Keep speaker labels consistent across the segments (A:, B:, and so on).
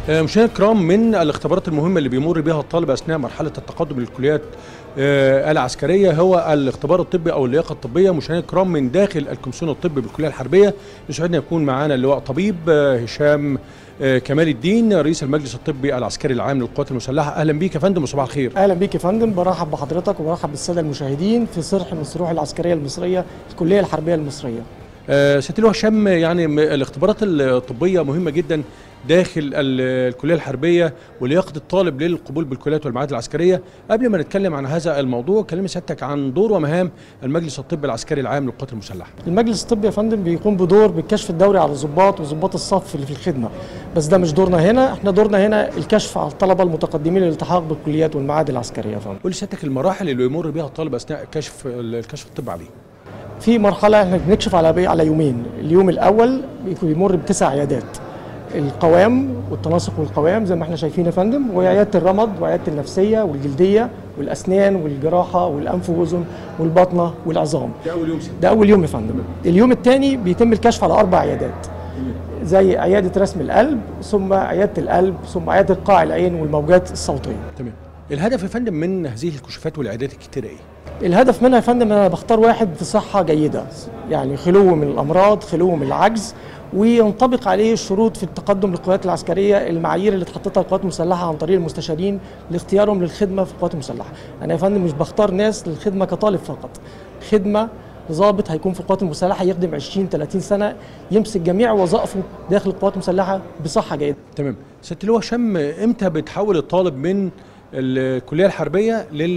A: آه، مشاهدينا الكرام من الاختبارات المهمه اللي بيمر بها الطالب اثناء مرحله التقدم للكليات آه، العسكريه هو الاختبار الطبي او اللياقه الطبيه مشاهدينا الكرام من داخل الكومسيون الطبي بالكليه الحربيه يسعدنا يكون معانا اللواء طبيب آه، هشام آه، كمال الدين رئيس المجلس الطبي العسكري العام للقوات المسلحه اهلا بيك يا فندم وصباح الخير
B: اهلا بيك يا فندم برحب بحضرتك وبرحب بالساده المشاهدين في صرح من الصروح العسكريه المصريه الكليه الحربيه المصريه
A: آه، سياده اللواء هشام يعني م- الاختبارات الطبيه مهمه جدا داخل ال- الكليه الحربيه ولياقه الطالب للقبول بالكليات والمعاهد العسكريه قبل ما نتكلم عن هذا الموضوع كلمي سيادتك عن دور ومهام المجلس الطبي العسكري العام للقوات المسلحه
B: المجلس الطبي يا فندم بيقوم بدور بالكشف الدوري على الضباط وضباط الصف اللي في الخدمه بس ده مش دورنا هنا احنا دورنا هنا الكشف على الطلبه المتقدمين للالتحاق بالكليات والمعاهد العسكريه يا فندم
A: قول لي سيادتك المراحل اللي يمر بها الطالب اثناء كشف الكشف الطبي عليه
B: في مرحله احنا بنكشف على بي- على يومين اليوم الاول بيكون- بيمر بتسع عيادات القوام والتناسق والقوام زي ما احنا شايفين يا فندم وعياده الرمد وعياده النفسيه والجلديه والاسنان والجراحه والانف واذن والبطنه والعظام
A: ده اول يوم
B: ده اول يوم يا فندم اليوم الثاني بيتم الكشف على اربع عيادات زي عياده رسم القلب ثم عياده القلب ثم عياده قاع العين والموجات الصوتيه
A: تمام الهدف يا فندم من هذه الكشوفات والعيادات الكتيره ايه
B: الهدف منها يا فندم انا بختار واحد في صحه جيده يعني خلو من الامراض خلو من العجز وينطبق عليه الشروط في التقدم للقوات العسكريه المعايير اللي اتحطتها القوات المسلحه عن طريق المستشارين لاختيارهم للخدمه في القوات المسلحه انا يا فندم مش بختار ناس للخدمه كطالب فقط خدمه ضابط هيكون في القوات المسلحه يخدم 20 30 سنه يمسك جميع وظائفه داخل القوات المسلحه بصحه جيده
A: تمام سياده اللواء هشام امتى بتحول الطالب من الكليه الحربيه لل...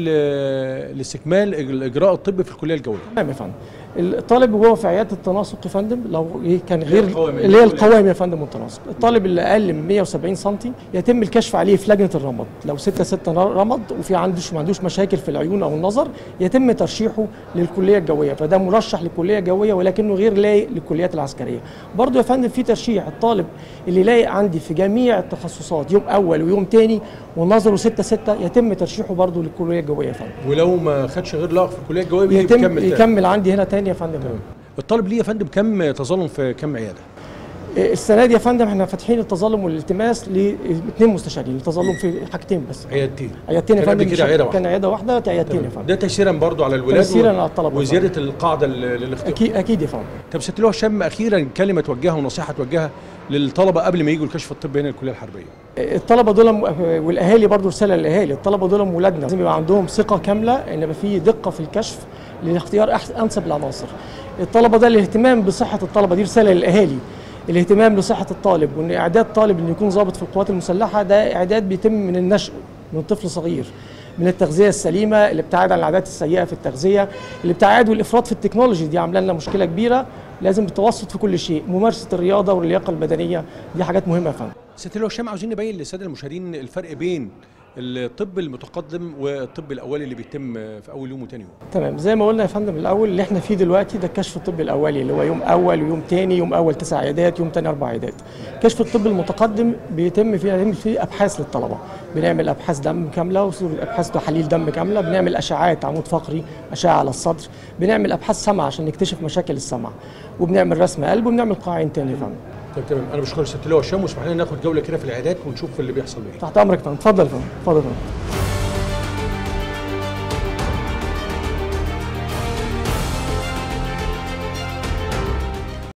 A: لاستكمال الاجراء الطبي في الكليه الجويه
B: تمام يا فندم الطالب وهو في عياده التناسق يا فندم لو إيه كان غير
A: القوام.
B: اللي هي القوام يا فندم والتناسق الطالب اللي اقل من 170 سم يتم الكشف عليه في لجنه الرمد لو 6 6 رمد وفي عندوش ما عندوش مشاكل في العيون او النظر يتم ترشيحه للكليه الجويه فده مرشح للكليه الجويه ولكنه غير لايق للكليات العسكريه برضه يا فندم في ترشيح الطالب اللي لايق عندي في جميع التخصصات يوم اول ويوم تاني ونظره 6 6 يتم ترشيحه برضه للكليه الجويه يا فندم
A: ولو ما خدش غير لائق في الكليه الجويه بيجي
B: يتم
A: يكمل تاني.
B: يكمل عندي هنا تاني يا فندم
A: الطالب ليه يا فندم كم تظلم في كم عياده
B: السنه دي يا فندم احنا فاتحين التظلم والالتماس لاثنين مستشارين التظلم في حاجتين بس
A: عيادتين
B: عيادتين يا
A: كان قبل
B: فندم
A: كده عياده
B: كان
A: واحده
B: عياده واحده عيادتين يا فندم
A: ده تيسيرا برضو على الولاد
B: تيسيراً
A: و-
B: على الطلبة
A: وزياده القاعده لل- للاختيار
B: اكيد اكيد يا فندم
A: طب سياده اللواء هشام اخيرا كلمه توجهها ونصيحه توجهها للطلبه قبل ما يجوا الكشف الطبي هنا الكليه الحربيه
B: الطلبه دول م- والاهالي برضو رساله للاهالي الطلبه دول ولادنا لازم يبقى عندهم ثقه كامله ان يبقى في دقه في الكشف لاختيار أحسن انسب العناصر الطلبه ده الاهتمام بصحه الطلبه دي رساله للاهالي الاهتمام لصحه الطالب وان اعداد طالب انه يكون ضابط في القوات المسلحه ده اعداد بيتم من النشء من طفل صغير من التغذيه السليمه الابتعاد عن العادات السيئه في التغذيه الابتعاد والافراط في التكنولوجي دي عامله لنا مشكله كبيره لازم التوسط في كل شيء ممارسه الرياضه واللياقه البدنيه دي حاجات مهمه يا فندم
A: سياده اللواء هشام عاوزين نبين للساده المشاهدين الفرق بين الطب المتقدم والطب الاولي اللي بيتم في اول يوم وتاني يوم
B: تمام زي ما قلنا يا فندم الاول اللي احنا فيه دلوقتي ده الكشف الطبي الاولي اللي هو يوم اول ويوم تاني يوم اول تسع عيادات يوم تاني اربع عيادات كشف الطب المتقدم بيتم فيه بيتم فيه ابحاث للطلبه بنعمل ابحاث دم كامله وصورة ابحاث تحاليل دم كامله بنعمل اشعاعات عمود فقري اشعه على الصدر بنعمل ابحاث سمع عشان نكتشف مشاكل السمع وبنعمل رسم قلب وبنعمل قاعين تاني يا فندم
A: طيب تمام انا بشكر سياده اللواء هشام واسمح لنا ناخد جوله كده في العيادات ونشوف اللي بيحصل ايه
B: تحت امرك يا فندم اتفضل يا فندم اتفضل يا فندم